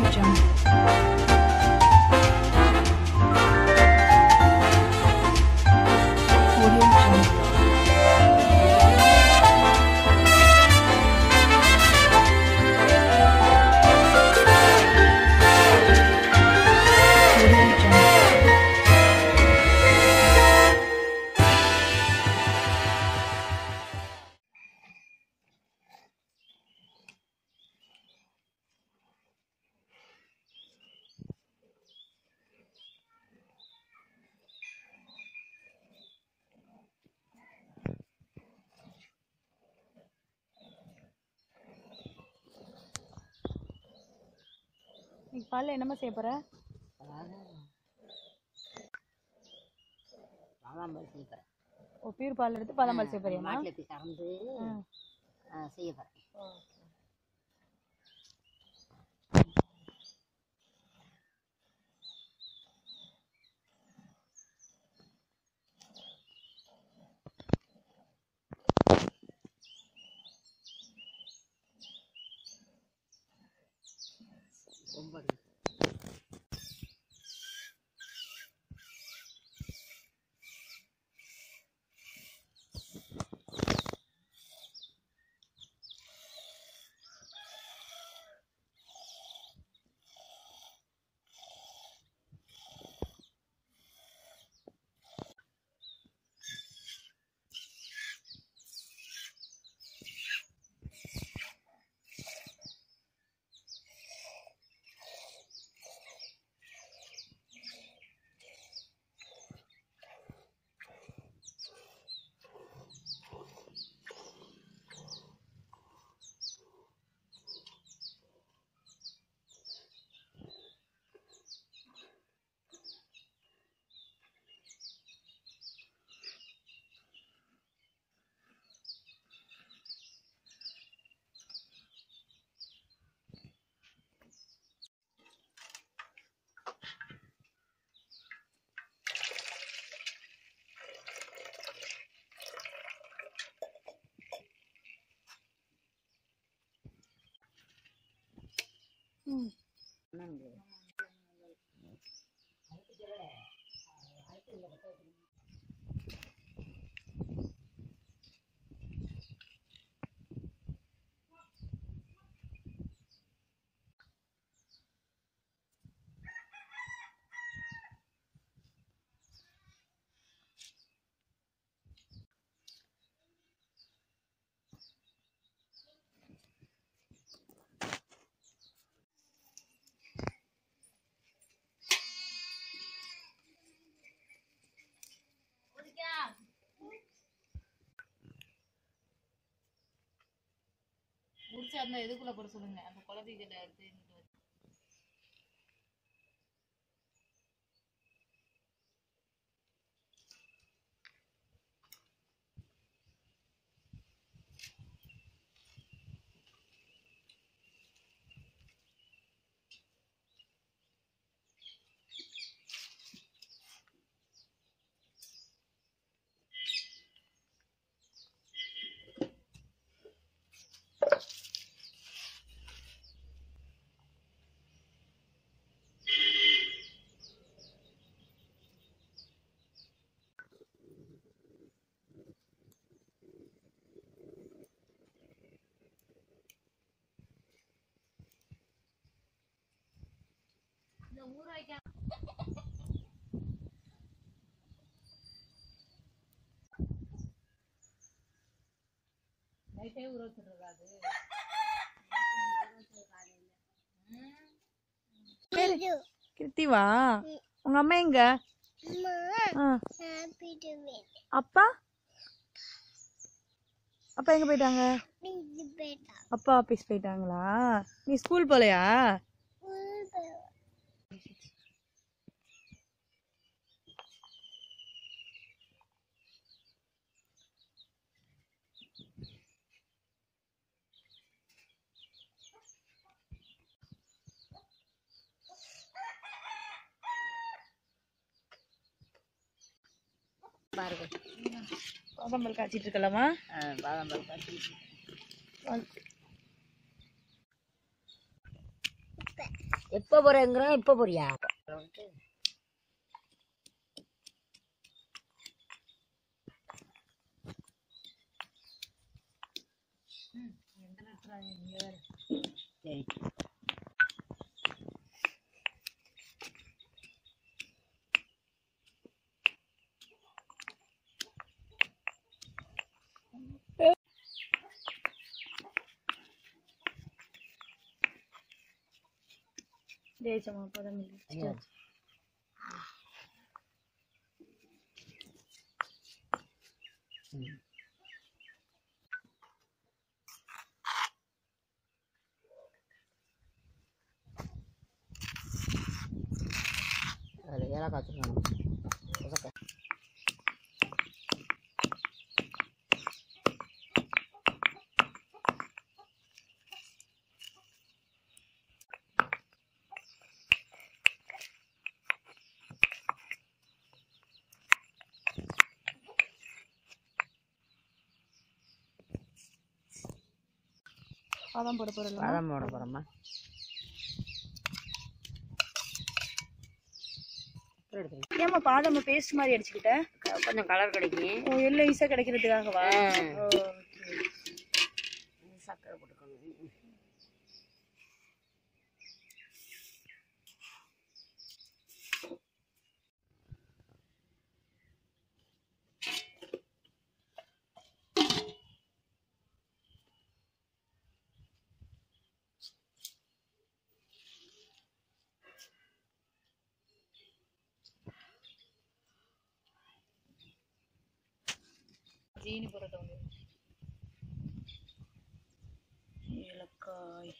Jungle. Audio Jungle. Audio Jungle. நீ பால்ல என்னம்மா செய்ய போற பாதாம் பால் செய்ய போகிறேன் ஓ பியூர் பால் எடுத்து பாதாம் பால் செய்ய போறியாம்மா மாட்டில் போய் கறந்து ஆ, செய்ய போகிறேன் ரொம்ப ம் என்னங்க முடிச்சா இருந்தா எதுக்குள்ள போட சொல்லுங்க அந்த குழந்தைகிட்ட எடுத்து இங்கிட்டு வச்சு. இந்த ஊறாய்க்கா நைட்டே ஊற வச்சுடுறதா அது கிருத்திவா உங்க அம்மா எங்க ஆ. அப்பா அப்பா எங்க போயிட்டாங்க அப்பா ஆபீஸ் போயிட்டாங்களா நீ ஸ்கூல் போலையா பாருங்க பாதாம்பல் காய்ச்சிட்டு இருக்கலாமா ஆ, பாதாம் பால் காய்ச்சி எப்போ போறேங்கிறோம் இப்போ போறியா சரி தேய்ச்சம்மா பதம் இல்லை அதில் ஏலக்காய் வச்சுருக்காங்க பதம் போட போறல பழம் போட போகிறோம்மா எடுத்துக்கலாம் ஏமா பாதாம பேஸ்ட் மாதிரி அடிச்சுக்கிட்ட கொஞ்சம் கலர் கிடைக்கும் ஓ எல்லாம் ஈஸியா கிடைக்கிறதுக்காகவா ஓ, okay. சக்கரை போட்டுக்கணும் ஜீனி போடுறத வந்து ஏலக்காய்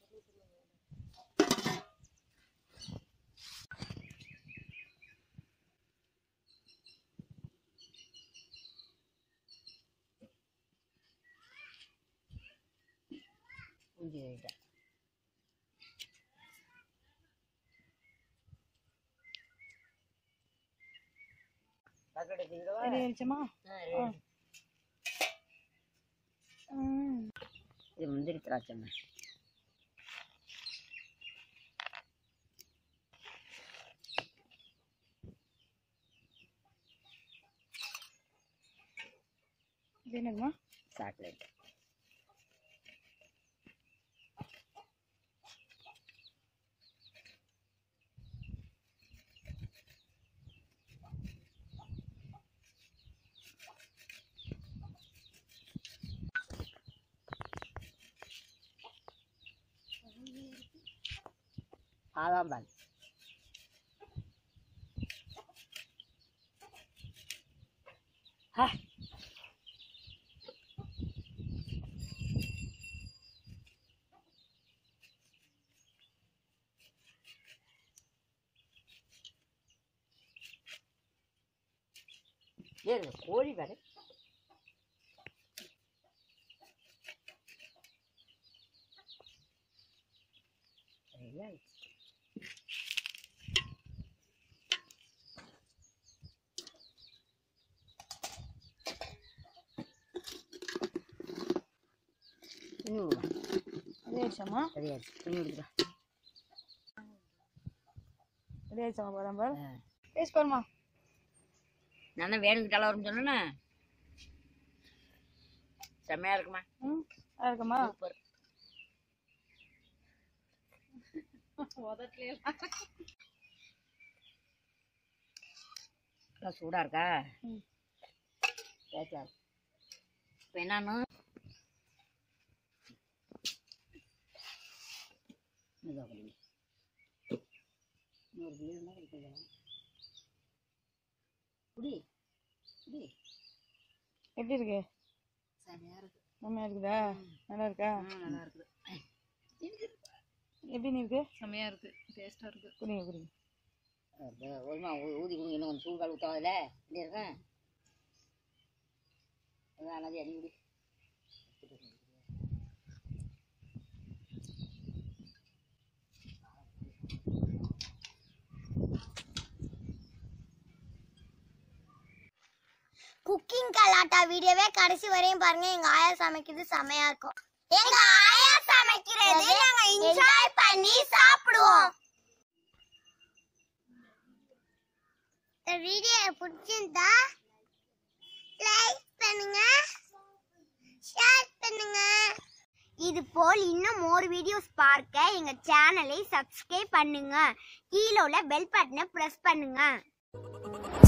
இஞ்சி லைட்டாக சக்கரை எடுத்துக்கிடவா ரெடி ஆயிடுச்சம்மா ம். இது முந்திரி திராட்சைம்மா இது என்னதுமா சாக்லேட் பாதாம் பால் ஆ ஏறு கோழி பாரு சரியா இன்னும் ரெடி ஆயிடுச்சாம்மா சரியாச்சு துணி எடுத்துடா ரெடி ஆயிடுச்சாம்மா பாதாம் பால் டேஸ்ட் பாருமா நான் வேணுங்கிட்டாலும் வரும்னு சொன்னேன்னா செம்மையா இருக்குமா ம் நல்லா இருக்கம்மா சூப்பர் உதட்டலே நல்லா சூடா இருக்கா ம். பேச்சா இப்போ என்னன்னு இதோ குடி. இன்னொரு beer இருந்தா குடிக்கலாம். குடி குடி எப்படி இருக்கு சரியா இருக்கு நல்லா இருக்குதா நல்லா இருக்கா ஆ நல்லா இருக்குது எப்படி நீ இருக்கு செமையா இருக்கு டேஸ்டா இருக்கு குடிங்க குடிங்க அப்படியே ஒழுங்கா ஊ- ஊதி கொடுங்க இன்னும் கொஞ்சம் சூழ்கால் ஊற்றாதில்ல இப்படி இருக்கேன் அதான் அனதி அடி குடி குக்கிங் கலாட்டா வீடியோவே கடைசி வரையும் பாருங்க எங்க ஆயா சமைக்கிறது செமையா இருக்கும் எங்க ஆயா சமைக்கிறது நாங்க என்ஜாய் பண்ணி சாப்பிடுவோம் இந்த வீடியோ பிடிச்சிருந்தா லைக் பண்ணுங்க ஷேர் பண்ணுங்க இது போல் இன்னும் மோர் வீடியோஸ் பார்க்க எங்க சேனலை சப்ஸ்கிரைப் பண்ணுங்க கீழே உள்ள பெல் பட்டனை பிரஸ் பண்ணுங்க